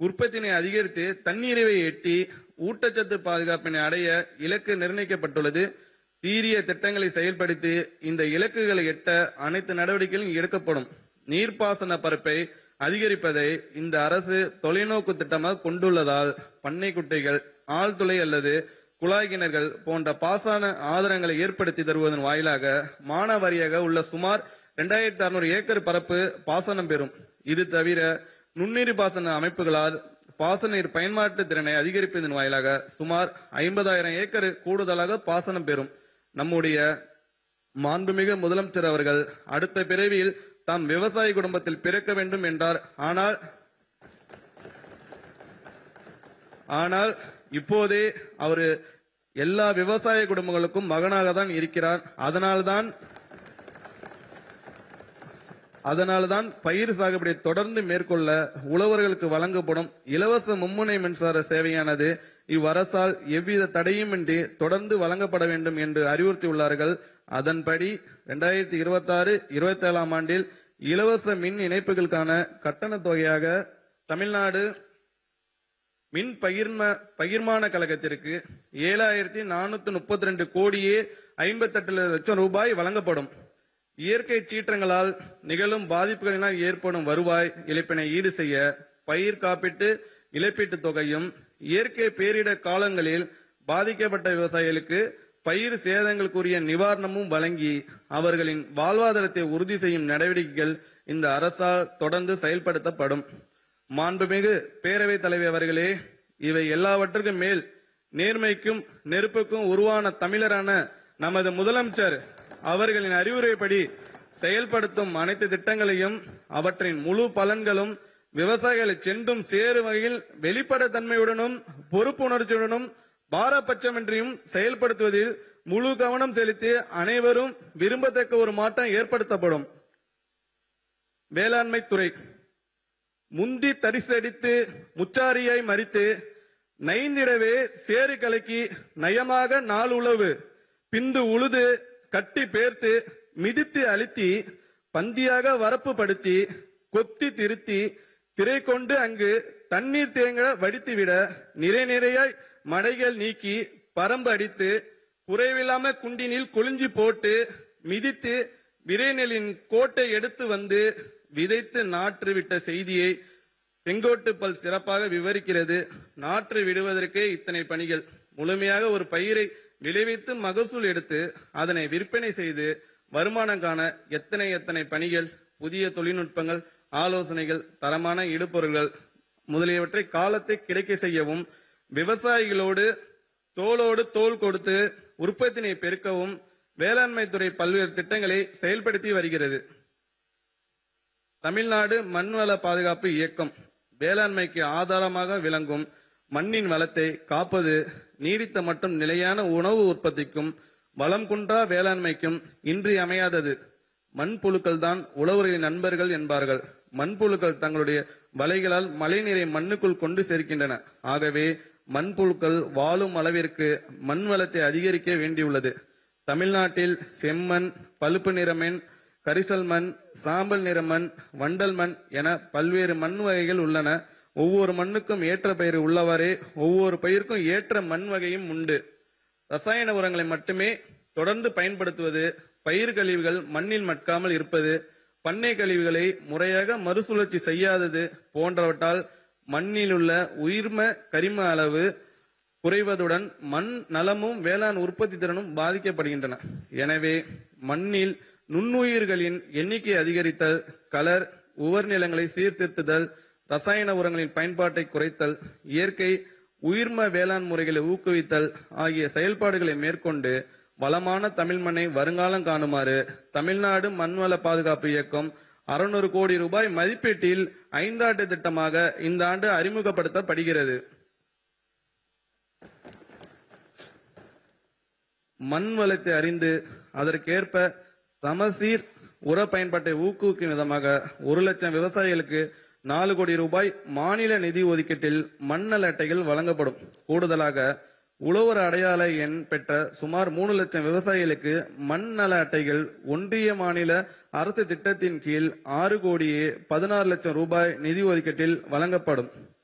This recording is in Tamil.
உற்பத்தியினை அதிகரித்து தன்னிறைவை எட்டி ஊட்டச்சத்து பாதுகாப்பினை அடைய இலக்கு நிர்ணயிக்கப்பட்டுள்ளது சீரிய திட்டங்களை செயல்படுத்தி இந்த இலக்குகளை எட்ட அனைத்து நடவடிக்கைகளும் எடுக்கப்படும் நீர்ப்பாசன பரப்பை அதிகரிப்பதை இந்த அரசு தொலைநோக்கு திட்டமாக கொண்டுள்ளதால் பண்ணை குட்டைகள் ஆழ்துளை அல்லது குழாய் கிணறுகள் போன்ற பாசன ஆதாரங்களை ஏற்படுத்தி தருவதன் வாயிலாக மானாவாரியாக உள்ள சுமார் 2600 அறுநூறு ஏக்கர் பரப்பு பாசனம் பெறும் இது தவிர நுண்ணீர் பாசன அமைப்புகளால் பாசன நீர் பயன்பாட்டு திறனை அதிகரிப்பதன் வாயிலாக சுமார் ஐம்பதாயிரம் ஏக்கர் கூடுதலாக பாசனம் பெறும் நம்முடைய மாண்புமிகு முதலமைச்சர் அவர்கள் அடுத்த பிறவியில் தாம் விவசாய குடும்பத்தில் பிறக்க வேண்டும் என்றார் ஆனால் ஆனால் இப்போதே அவரு எல்லா விவசாய குடும்பங்களுக்கும் மகனாக தான் இருக்கிறார் அதனால்தான் அதனால்தான் பயிர் சாகுபடியை தொடர்ந்து மேற்கொள்ள உழவர்களுக்கு வழங்கப்படும் இலவச மும்முனை மின்சார சேவையானது இவ்வரசால் எவ்வித தடையுமின்றி தொடர்ந்து வழங்கப்பட வேண்டும் என்று அறிவுறுத்தியுள்ளார்கள் அதன்படி இரண்டாயிரத்தி இருபத்தி ஆறு இருபத்தி ஏழாம் ஆண்டில் இலவச மின் இணைப்புகளுக்கான கட்டண தொகையாக தமிழ்நாடு மின் பகிர்ம பகிர்மான கழகத்திற்கு ஏழாயிரத்தி நானூத்தி முப்பத்தி ரெண்டு கோடியே ஐம்பத்தெட்டு லட்சம் ரூபாய் வழங்கப்படும் இயற்கை சீற்றங்களால் நிகழும் பாதிப்புகளினால் ஏற்படும் வருவாய் இழப்பினை ஈடு செய்ய பயிர் காப்பீட்டு இழப்பீட்டுத் தொகையும் இயற்கை பேரிடர் காலங்களில் பாதிக்கப்பட்ட விவசாயிகளுக்கு பயிர் சேதங்களுக்குரிய நிவாரணமும் வழங்கி அவர்களின் வாழ்வாதாரத்தை உறுதி செய்யும் நடவடிக்கைகள் இந்த அரசால் தொடர்ந்து செயல்படுத்தப்படும் மாண்புமிகு பேரவைத் தலைவர் அவர்களே இவை எல்லாவற்றுக்கும் மேல் நேர்மைக்கும் நெருப்புக்கும் உருவான தமிழரான நமது முதலமைச்சர் அவர்களின் அறிவுரைப்படி செயல்படுத்தும் அனைத்து திட்டங்களையும் அவற்றின் முழு பலன்களும் விவசாயிகளை சென்றும் சேரும் வகையில் வெளிப்படைத்தன்மையுடனும் பொறுப்புணர்ச்சியுடனும் பாரபட்சமின்றியும் செயல்படுத்துவதில் முழு கவனம் செலுத்தி அனைவரும் விரும்பத்தக்க ஒரு மாற்றம் ஏற்படுத்தப்படும் வேளாண்மை துறை முந்தி தரிசடித்து முச்சாரியாய் மறித்து நைந்திடவே சேறு கலக்கி நயமாக நாள் உழவு பிந்து உழுது கட்டி பேர்த்து மிதித்து அழுத்தி பந்தியாக வரப்பு படுத்தி கொத்தி திருத்தி திரை கொண்டு அங்கு தண்ணீர் தேங்க வடித்துவிட நிறை நிறையாய் மடைகள் நீக்கி பரம்பு அடித்து குறைவில்லாம குண்டினில் குளிஞ்சி போட்டு மிதித்து விரைநெலின் கோட்டை எடுத்து வந்து விதைத்து நாற்று விட்ட செய்தியை செங்கோட்டு பல் சிறப்பாக விவரிக்கிறது நாற்று விடுவதற்கே இத்தனை பணிகள் முழுமையாக ஒரு பயிரை விளைவித்து மகசூல் எடுத்து அதனை விற்பனை செய்து வருமானம் காண எத்தனை எத்தனை பணிகள் புதிய தொழில்நுட்பங்கள் ஆலோசனைகள் தரமான இடுபொருள்கள் முதலியவற்றை காலத்தை கிடைக்க செய்யவும் விவசாயிகளோடு தோளோடு தோள் கொடுத்து உற்பத்தினை பெருக்கவும் வேளாண்மை துறை பல்வேறு திட்டங்களை செயல்படுத்தி வருகிறது தமிழ்நாடு மண்வள பாதுகாப்பு இயக்கம் வேளாண்மைக்கு ஆதாரமாக விளங்கும் மண்ணின் வளத்தை காப்பது நீடித்த மற்றும் நிலையான உணவு உற்பத்திக்கும் வளம் குன்றா வேளாண்மைக்கும் இன்றியமையாதது மண்புழுக்கள் தான் உழவர்களின் நண்பர்கள் என்பார்கள் மண்புழுக்கள் தங்களுடைய வலைகளால் மழைநீரை மண்ணுக்குள் கொண்டு சேர்க்கின்றன ஆகவே மண்புழுக்கள் வாழும் அளவிற்கு மண் வளத்தை அதிகரிக்க வேண்டியுள்ளது தமிழ்நாட்டில் செம்மண் பழுப்பு நிற மண் கரிசல் மண் சாம்பல் நிற மண் வண்டல் மண் என பல்வேறு மண் வகைகள் உள்ளன ஒவ்வொரு மண்ணுக்கும் ஏற்ற பயிர் உள்ளவாறே ஒவ்வொரு பயிருக்கும் ஏற்ற மண் வகையும் உண்டு ரசாயன உரங்களை மட்டுமே தொடர்ந்து பயன்படுத்துவது பயிர் கழிவுகள் மண்ணில் மட்காமல் இருப்பது பண்ணை கழிவுகளை முறையாக மறுசுழற்சி செய்யாதது போன்றவற்றால் மண்ணில் உள்ள உயிர்ம கரிம அளவு குறைவதுடன் மண் நலமும் வேளாண் உற்பத்தி திறனும் பாதிக்கப்படுகின்றன எனவே மண்ணில் நுண்ணுயிர்களின் எண்ணிக்கை அதிகரித்தல் கலர் உவர் நிலங்களை சீர்திருத்துதல் ரசாயன உரங்களின் பயன்பாட்டை குறைத்தல் இயற்கை உயிர்ம வேளாண் முறைகளை ஊக்குவித்தல் ஆகிய செயல்பாடுகளை மேற்கொண்டு வளமான தமிழ் மண்ணை வருங்காலம் காணுமாறு தமிழ்நாடு மண்வள பாதுகாப்பு இயக்கம் அறுநூறு கோடி ரூபாய் மதிப்பீட்டில் ஐந்தாண்டு திட்டமாக இந்த ஆண்டு அறிமுகப்படுத்தப்படுகிறது மண் வளத்தை அறிந்து அதற்கேற்ப சமசீர் உர பயன்பாட்டை ஊக்குவிக்கும் விதமாக ஒரு லட்சம் விவசாயிகளுக்கு நாலு கோடி ரூபாய் மாநில நிதி ஒதுக்கீட்டில் மண்ணல் அட்டைகள் வழங்கப்படும் கூடுதலாக உழவர் அடையாள எண் பெற்ற சுமார் மூணு லட்சம் விவசாயிகளுக்கு மண் நல அட்டைகள் ஒன்றிய மாநில அரசு திட்டத்தின் கீழ் ஆறு கோடியே பதினாறு லட்சம் ரூபாய் நிதி ஒதுக்கீட்டில் வழங்கப்படும்